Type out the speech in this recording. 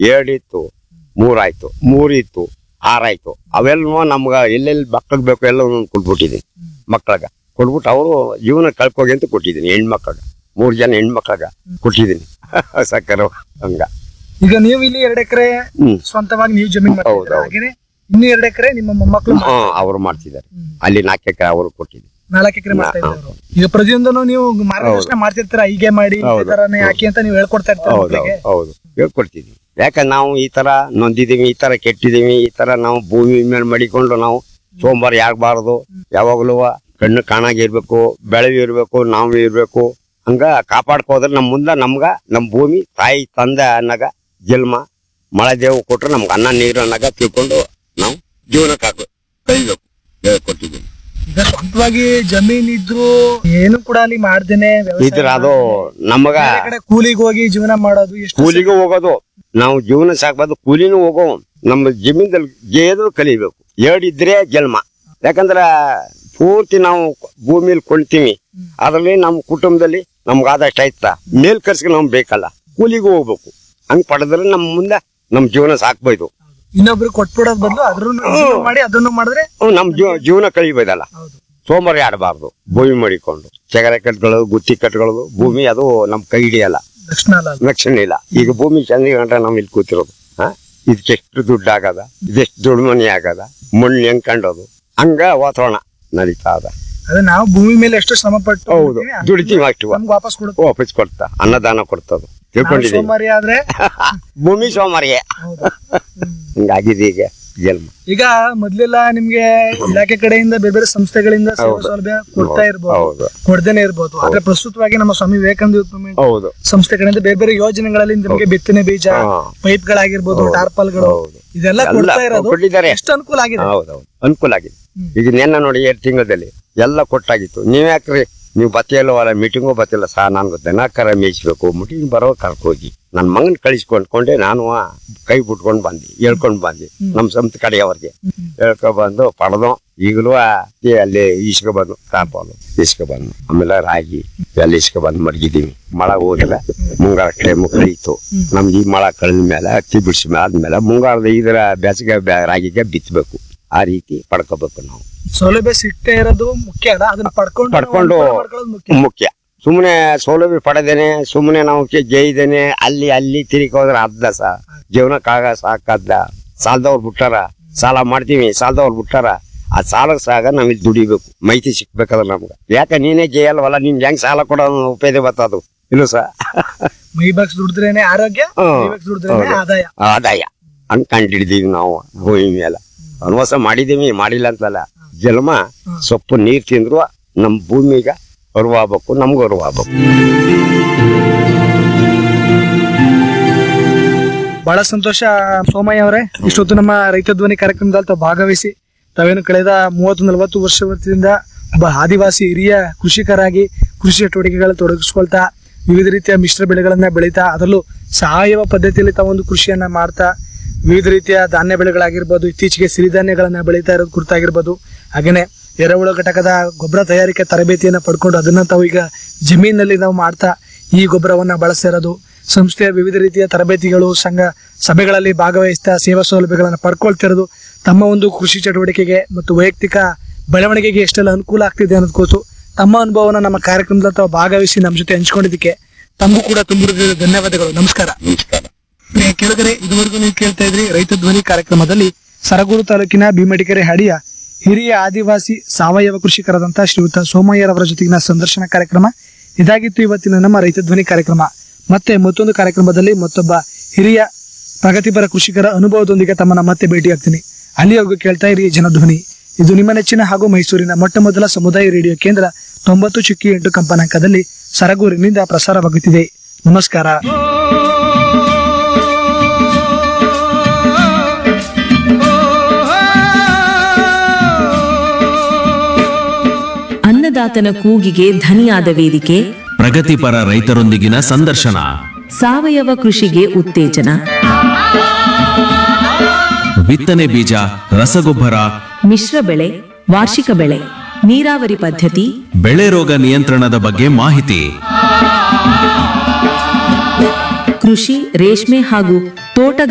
ಎರಡಿತ್ತು ಮೂರಾಯ್ತು ಮೂರಿತ್ತು ಆರಾಯ್ತು ಅವೆಲ್ಲ ನಮ್ಗ ಎಲ್ಲೆಲ್ಲಿ ಮಕ್ಕಳಿಗೆ ಬೇಕು ಎಲ್ಲ ಒಂದೊಂದು ಕೊಟ್ಬಿಟ್ಟಿದ್ದೀನಿ ಮಕ್ಕಳಗ ಕೊಟ್ಬಿಟ್ಟು ಅವರು ಜೀವನ ಕಳ್ಕೋಗಿ ಅಂತ ಕೊಟ್ಟಿದ್ದೀನಿ ಹೆಣ್ಮಕ್ಳಗ ಮೂರ್ ಜನ ಹೆಣ್ಮಕ್ಳಗ ಕೊಟ್ಟಿದ್ದೀನಿ ಸಕ್ಕರೆ ಹಂಗ ಈಗ ನೀವು ಇಲ್ಲಿ ಎರಡು ಎಕರೆ ಹ್ಮ್ ಸ್ವಂತವಾಗಿ ನೀವು ಜಮೀನ್ ಹೌದು, ಮಾಡ್ತೀರಾ ಹೌದು. ಹಾಗೇನೆ ಇನ್ನು ಎರಡು ಎಕರೆ ನಿಮ್ಮ ಮೊಮ್ಮಕ್ಕಳು ಹಾ ಅವ್ರು ಮಾಡ್ತಿದ್ದಾರೆ ಅಲ್ಲಿ ನಾಲ್ಕು ಎಕರೆ ಅವರು ಕೊಟ್ಟಿದ್ದೀನಿ ನಾಲ್ಕು ಎಕರೆ ಮಾಡ್ತಾ ಇದ್ದಾರೆ ಅವ್ರು. ಈಗ ಪ್ರತಿಯೊಂದನ್ನು ನೀವು ಮಾರ್ಗದರ್ಶನ ಮಾಡ್ತಿರ್ತೀರಾ ಹೀಗೆ ಮಾಡಿ ಈ ಹೌದು. ತರನೇ ಹಾಕಿ ಅಂತ ನೀವು ಹೇಳ್ಕೊಡ್ತಾ ಇರ್ತೀರಾ ಹೌದು ಮಕ್ಳಿಗೆ. ಹೌದು ಹೇಳ್ಕೊಡ್ತಿದ್ವಿ ಯಾಕಂದ್ರೆ ನಾವು ಈ ತರ ನೊಂದಿದೀವಿ ಈ ತರ ಕೆಟ್ಟಿದೀವಿ ಈ ತರ ನಾವು ಭೂಮಿ ಮೇಲೆ ಮಡಿಕೊಂಡು ನಾವು ಸೋಮವಾರ ಯಾಗಬಾರದು ಯಾವಾಗಲೂ ಕಣ್ಣು ಕಾಣಾಗಿರ್ಬೇಕು ಬೆಳವಿ ಇರ್ಬೇಕು ನಾವು ಇರ್ಬೇಕು ಹಂಗ ಕಾಪಾಡ್ಕೋದ್ರೆ ನಮ್ ಮುಂದ ನಮ್ಗ ನಮ್ ಭೂಮಿ ತಾಯಿ ತಂದೆ ಅನ್ನಗ ಜನ್ಮ ಮಳೆ ದೇವ್ ಕೊಟ್ರೆ ನಮ್ಗೆ ಅನ್ನ ನೀರು ಅನ್ನಗ ತಿಳ್ಕೊಂಡು ನಾವು ಜೀವನಕ್ಕೆ ಹಾಕೋ ಕಳಿಬೇಕು ಹೇಳ್ಕೊಟ್ಟಿದ್ದೀವಿ ಈಗ ಸ್ವಂತವಾಗಿ ಜಮೀನ್ ಇದ್ರು ಏನು ಕೂಡ ಅಲ್ಲಿ ಮಾಡ್ದೇನೆ ವ್ಯವಸಾಯ ಇದ್ರ ಅದು ಮಾಡ್ದೇನೆ, ನಮಗ ಬೇರೆ ಕಡೆ ಕೂಲಿಗೆ ಹೋಗಿ ಜೀವನ ಮಾಡೋದು ಎಷ್ಟು ಕೂಲಿಗೂ ಹೋಗೋದು ನಾವು ಜೀವನ ಸಾಕ್ಬಾರ್ದು ಕೂಲಿನೂ ಹೋಗೋ ನಮ್ಮ ಜಮೀನ್ದಲ್ಲಿ ಗೇದು ಕಲಿಬೇಕು ಎರಡಿದ್ರೆ ಜನ್ಮ ಯಾಕಂದ್ರ ಪೂರ್ತಿ ನಾವು ಭೂಮಿಲಿ ಕೊಂಡ್ತೀವಿ ಅದ್ರಲ್ಲಿ ನಮ್ಮ ಕುಟುಂಬದಲ್ಲಿ ನಮ್ಗೆ ಆದಷ್ಟು ಆಯ್ತಾ ಮೇಲ್ ಕರ್ಸ್ಗೆ ನಮ್ಗೆ ಬೇಕಲ್ಲ ಕೂಲಿಗೂ ಹೋಗ್ಬೇಕು ಹಂಗ್ ಪಡೆದ್ರೆ ನಮ್ಮ ಮುಂದೆ ನಮ್ಮ ಜೀವನ ಸಾಕ್ಬೋದು ಇನ್ನೊಬ್ರು ಕೊಟ್ಬಿಡೋದ್ ಬದಲು ಅದ್ರನ್ನು ಜೀವನ ಮಾಡಿ ಅದನ್ನು ಮಾಡಿದ್ರೆ ಹ್ಮ್, ನಮ್ ಜೀವ ಜೀವನ ಕಳಿಬೋದಲ್ಲ ಹೌದು ಸೋಮವಾರ ಆಡಬಾರ್ದು ಭೂಮಿ ಮಾಡಿಕೊಂಡು ಚಗರೆ ಕಟ್ಕೊಳ್ಳೋದು ಗುತ್ತಿ ಕಟ್ಕೊಳ್ಳೋದು ಭೂಮಿ ಅದು ನಮ್ ಕೈ ಹಿಡಿಯಲ್ಲ ದಕ್ಷಿಣ ಅಲ್ಲ ಅದು. ಲಕ್ಷಣ ಇಲ್ಲ ಈಗ ಭೂಮಿ ಚಂದ ಗಂಟ ನಾವ್ ಇಲ್ಲಿ ಕೂತಿರೋದು ಹಾ ಇದಕ್ಕೆಷ್ಟು ದುಡ್ಡು ಆಗದ ಇದೆಷ್ಟು ದುಡ್ಡು ಮನಿ ಆಗದ ಮಣ್ಣು ಹೆಂಗ್ ಕಂಡೋದು ಹಂಗ ವಾತಾವರಣ ನಡೀತಾ ಅದ ಅದೇ ನಾವು ಭೂಮಿ ಮೇಲೆ ಎಷ್ಟು ಶ್ರಮ ಪಟ್ಟು ಹೌದು ಮಾಡ್ತೀವಿ, ಅದು ದುಡಿತೀವಿ ಅಷ್ಟು ನಮ್ಗೆ ವಾಪಸ್ ಕೊಡುತ್ತೆ ವಾಪಸ್ ಕೊಡ್ತಾ ಅನ್ನದಾನ ಕೊಡ್ತದು ನಾವು ತಿಳ್ಕೊಂಡಿದೀನಿ ಸೋಮಾರಿ ಆದ್ರೆ ಭೂಮಿ ಸೋಮಾರಿಗೆ ಹೌದು ಹ್ಮ್. ಹಿಂಗಾಗಿದೆ ಈಗ ಜನ್ಮ ಈಗ ಮೊದ್ಲೆಲ್ಲ ನಿಮ್ಗೆ ಇಲಾಖೆ ಕಡೆಯಿಂದ ಬೇರೆ ಬೇರೆ ಸಂಸ್ಥೆಗಳಿಂದ ಸೇವಾ ಹೌದು. ಸೌಲಭ್ಯ ಕೊಡ್ತಾ ಇರ್ಬೋದು ಹೌದು ಕೊಡ್ದೇನೆ ಇರ್ಬೋದು ಆದ್ರೆ ಪ್ರಸ್ತುತವಾಗಿ ನಮ್ಮ ಸ್ವಾಮಿ ವಿವೇಕಾನಂದ ಯೂತ್ ಮೂವ್ಮೆಂಟ್ ಹೌದು ಸಂಸ್ಥೆ ಕಡೆಯಿಂದ ಬೇರೆ ಬೇರೆ ಯೋಜನೆಗಳಲ್ಲಿ ನಿಮಗೆ ಬಿತ್ತನೆ ಬೀಜ ಹಾ. ಪೈಪ್ ಗಳಾಗಿರ್ಬೋದು ಹೌದು. ಟಾರ್ಪಲ್ಗಳು ಹೌದು. ಇದೆಲ್ಲ ಎಲ್ಲ ಕೊಡ್ತಾ ಇರೋದು ಕೊಟ್ಟಿದ್ದಾರೆ. ಎಷ್ಟು ಅನುಕೂಲ ಆಗಿದೆ ಹೌದೌದು ಅನುಕೂಲ ಆಗಿದೆ ಹ್ಮ್. ಈಗ ನೆನ್ನ ನೋಡಿ ಎರಡು ತಿಂಗಳಲ್ಲಿ ಎಲ್ಲ ಕೊಟ್ಟಾಗಿತ್ತು ನೀವ್ ಯಾಕ್ರಿ ನೀವು ಬತ್ತಿಯಲ್ಲವಲ್ಲ ಮೀಟಿಂಗು ಬತ್ತಿಲ್ಲ ಸಹ ನಾನು ದನ ಕರ ಮೇಯಿಸ್ಬೇಕು ಮೀಟಿಂಗ್ ಬರೋ ಕರ್ಕೋಗಿ ನನ್ನ ಮಗನ್ ಕಳಿಸ್ಕೊಂಡ್ಕೊಂಡೆ ನಾನು ಆ ಕೈ ಬಿಟ್ಕೊಂಡ್ ಬಂದಿ ಹೇಳ್ಕೊಂಡ್ ಬಂದಿ ಹ್ಮ್. ನಮ್ ಸಂತ ಕಡೆಯವ್ರಿಗೆ ಹ್ಮ್. ಹೇಳ್ಕೊ ಬಂದು ಪಡೆದು ಈಗಲೂ ಆ ಈ ಅಲ್ಲಿ ಇಸ್ಕೊ ಬಂದು ತಾಪಾಲು ಇಸ್ಕೊ ಬಂದು ಆಮೇಲೆ ರಾಗಿ ಎಲ್ಲ ಇಸ್ಕೊ ಬಂದು ಮಡಗಿದೀವಿ ಮಳೆ ಹೋದಿಲ್ಲ ಮುಂಗಾರ ಕಡೆ ಮುಕ್ಕಳಿತ್ತು ಹ್ಮ್. ನಮ್ಗೆ ಈ ಮಳೆ ಕಳೆದ ಮೇಲೆ ಹತ್ತಿ ಬಿಡಿಸಿ ಆದ್ಮೇಲೆ ಮುಂಗಾರದ ಇದರ ಬೇಸಿಗೆ ಬ್ಯಾ- ರಾಗಿಗೆ ಬಿತ್ತಬೇಕು ಆ ರೀತಿ ಪಡ್ಕೋಬೇಕು ನಾವು ಸೌಲಭ್ಯ ಸಿಗ್ತಾ ಇರೋದು ಮುಖ್ಯ ಅಲ್ಲ ಅದನ್ನ ಪಡ್ಕೊಂಡು ನಾವು ಪಡ್ಕೊಂಡು ಅನುಕೂಲ ಮಾಡ್ಕೊಳ್ಳೋದು ಮುಖ್ಯ ಮುಖ್ಯ ಸುಮ್ಮನೆ ಸೌಲಭ್ಯ ಪಡೆದೇನೆ ಸುಮ್ಮನೆ ನಾವು ಕೆ- ಜೈದೇನೆ ಅಲ್ಲಿ ಅಲ್ಲಿ ತಿರುಗಿ ಹೋದ್ರೆ ಅದ್ದ ಸ ಜೀವನಕ್ಕಾಗ ಸಾಕದ್ದ ಸಾಲದವ್ರು ಬಿಟ್ಟಾರ ಸಾಲ ಮಾಡ್ತೀವಿ ಸಾಲದವ್ರು ಬಿಟ್ಟಾರ ಆ ಸಾಲ ಸಾಗ ನಾವ್ ಇಲ್ಲಿ ದುಡಿಬೇಕು ಮಾಹಿತಿ ಸಿಕ್ಬೇಕಲ್ಲ ನಮ್ಗೆ ಯಾಕೆ ನೀನೇ ಜೈಯಲ್ವಲ್ಲ ನಿನ್ ಹೆಂಗ್ ಸಾಲ ಕೊಡೋದು ಉಪಯೋಗ ಬರ್ತದು ಇಲ್ಲ ಸ ಮೈ ಬಾಕ್ಸ್ ದುಡಿದ್ರೇನೆ ಆರೋಗ್ಯ ಹ್ಮ್. ಮೈ ಬಾಕ್ಸ್ ದುಡಿದ್ರೇನೆ ಹೌದು. ಆದಾಯ ಆದಾಯ ಹಂಗ್ ಕಂಡಿಡಿದೀವಿ ನಾವು ಭೂಮಿ ಮೇಲೆ ವನವಾಸ ಮಾಡಿದೀವಿ ಮಾಡಿಲ್ಲ ಅಂತಲ್ಲ ಜನ್ಮ ಸೊಪ್ಪು ನೀರ್ ತಿಂದ್ರು ನಮ್ ಭೂಮಿಗೆ ಅರಿವಾಗಬೇಕು ನಮ್ಗೂ ಅರಿವಾಗಬೇಕು ಬಹಳ ಸಂತೋಷ ಸೋಮಯ್ಯ ಅವರೇ ಇಷ್ಟೊತ್ತು ನಮ್ಮ ರೈತ ಧ್ವನಿ ಕಾರ್ಯಕ್ರಮದಲ್ಲಿ ತಾವು ಭಾಗವಹಿಸಿ ತಾವೇನು ಕಳೆದ ಮೂವತ್ತು ನಲವತ್ತು ವರ್ಷ ವರ್ಷದಿಂದ ಒಬ್ಬ ಆದಿವಾಸಿ ಹಿರಿಯ ಕೃಷಿಕರಾಗಿ ಕೃಷಿ ಚಟುವಟಿಕೆಗಳಲ್ಲಿ ತೊಡಗಿಸ್ಕೊಳ್ತಾ ವಿವಿಧ ರೀತಿಯ ಮಿಶ್ರ ಬೆಳೆಗಳನ್ನ ಬೆಳೀತಾ ಅದರಲ್ಲೂ ಸಾವಯವ ಪದ್ಧತಿಯಲ್ಲಿ ತಾವೊಂದು ಕೃಷಿಯನ್ನ ಮಾಡ್ತಾ ವಿವಿಧ ರೀತಿಯ ಧಾನ್ಯ ಬೆಳೆಗಳಾಗಿರ್ಬೋದು ಇತ್ತೀಚೆಗೆ ಸಿರಿಧಾನ್ಯಗಳನ್ನ ಬೆಳೀತಾ ಇರೋದು ಕುರಿತಾಗಿರ್ಬೋದು ಹಾಗೇನೆ ಎರೆಹುಳ ಘಟಕದ ಗೊಬ್ಬರ ತಯಾರಿಕೆ ತರಬೇತಿಯನ್ನ ಪಡ್ಕೊಂಡು ಅದನ್ನ ತಾವು ಈಗ ಜಮೀನಲ್ಲಿ ನಾವು ಮಾಡ್ತಾ ಈ ಗೊಬ್ಬರವನ್ನ ಬಳಸಿರೋದು ಸಂಸ್ಥೆಯ ವಿವಿಧ ರೀತಿಯ ತರಬೇತಿಗಳು ಸಂಘ ಸಭೆಗಳಲ್ಲಿ ಭಾಗವಹಿಸ್ತಾ ಸೇವಾ ಸೌಲಭ್ಯಗಳನ್ನು ಪಡ್ಕೊಳ್ತಿರೋದು ತಮ್ಮ ಒಂದು ಕೃಷಿ ಚಟುವಟಿಕೆಗೆ ಮತ್ತು ವೈಯಕ್ತಿಕ ಬೆಳವಣಿಗೆಗೆ ಎಷ್ಟೆಲ್ಲ ಅನುಕೂಲ ಆಗ್ತಿದೆ ಅನ್ನೋದಕ್ಕೋಸು ತಮ್ಮ ಅನುಭವನ ನಮ್ಮ ಕಾರ್ಯಕ್ರಮದಲ್ಲಿ ತಾವು ಭಾಗವಹಿಸಿ ನಮ್ಮ ಜೊತೆ ಹಂಚ್ಕೊಂಡಿದ್ದಕ್ಕೆ ತಮಗೂ ಕೂಡ ತುಂಬ ಧನ್ಯವಾದಗಳು ನಮಸ್ಕಾರ ನಮಸ್ಕಾರ ಪ್ರಿಯ ಕೇಳಿದರೆ ಇದುವರೆಗೂ ನೀವು ಕೇಳ್ತಾ ಇದ್ರಿ ರೈತ ಧ್ವನಿ ಕಾರ್ಯಕ್ರಮದಲ್ಲಿ ಸರಗೂರು ತಾಲೂಕಿನ ಭೀಮಡಿಕೆರೆ ಹಡಿಯ ಹಿರಿಯ ಆದಿವಾಸಿ ಸಾವಯವ ಕೃಷಿಕರಾದಂಥ ಶ್ರೀಯುತ ಸೋಮಯ್ಯರವರ ಜೊತೆಗಿನ ಸಂದರ್ಶನ ಕಾರ್ಯಕ್ರಮ ಇದಾಗಿತ್ತು ಇವತ್ತಿನ ನಮ್ಮ ರೈತ ಧ್ವನಿ ಕಾರ್ಯಕ್ರಮ ಮತ್ತೆ ಮತ್ತೊಂದು ಕಾರ್ಯಕ್ರಮದಲ್ಲಿ ಮತ್ತೊಬ್ಬ ಹಿರಿಯ ಪ್ರಗತಿಪರ ಕೃಷಿಕರ ಅನುಭವದೊಂದಿಗೆ ತಮ್ಮನ್ನ ಮತ್ತೆ ಭೇಟಿಯಾಗ್ತೀನಿ ಅಲ್ಲಿಯವರೆಗೂ ಕೇಳ್ತಾ ಇರಿ ಜನಧ್ವನಿ ಇದು ನಿಮ್ಮ ನೆಚ್ಚಿನ ಹಾಗೂ ಮೈಸೂರಿನ ಮೊಟ್ಟ ಮೊದಲ ಸಮುದಾಯ ರೇಡಿಯೋ ಕೇಂದ್ರ ತೊಂಬತ್ತು ಚುಕ್ಕಿ ಎಂಟು ಕಂಪನಾಂಕದಲ್ಲಿ ಸರಗೂರಿನಿಂದ ಪ್ರಸಾರವಾಗುತ್ತಿದೆ ನಮಸ್ಕಾರ ಅನ್ನದಾತನ ಕೂಗಿಗೆ ಧನಿಯಾದ ವೇದಿಕೆ ಪ್ರಗತಿಪರ ರೈತರೊಂದಿಗಿನ ಸಂದರ್ಶನ ಸಾವಯವ ಕೃಷಿಗೆ ಉತ್ತೇಜನ ಬಿತ್ತನೆ ಬೀಜ ರಸಗೊಬ್ಬರ ಮಿಶ್ರ ಬೆಳೆ ವಾರ್ಷಿಕ ಬೆಳೆ ನೀರಾವರಿ ಪದ್ಧತಿ ಬೆಳೆ ರೋಗ ನಿಯಂತ್ರಣದ ಬಗ್ಗೆ ಮಾಹಿತಿ ಕೃಷಿ ರೇಷ್ಮೆ ಹಾಗೂ ತೋಟ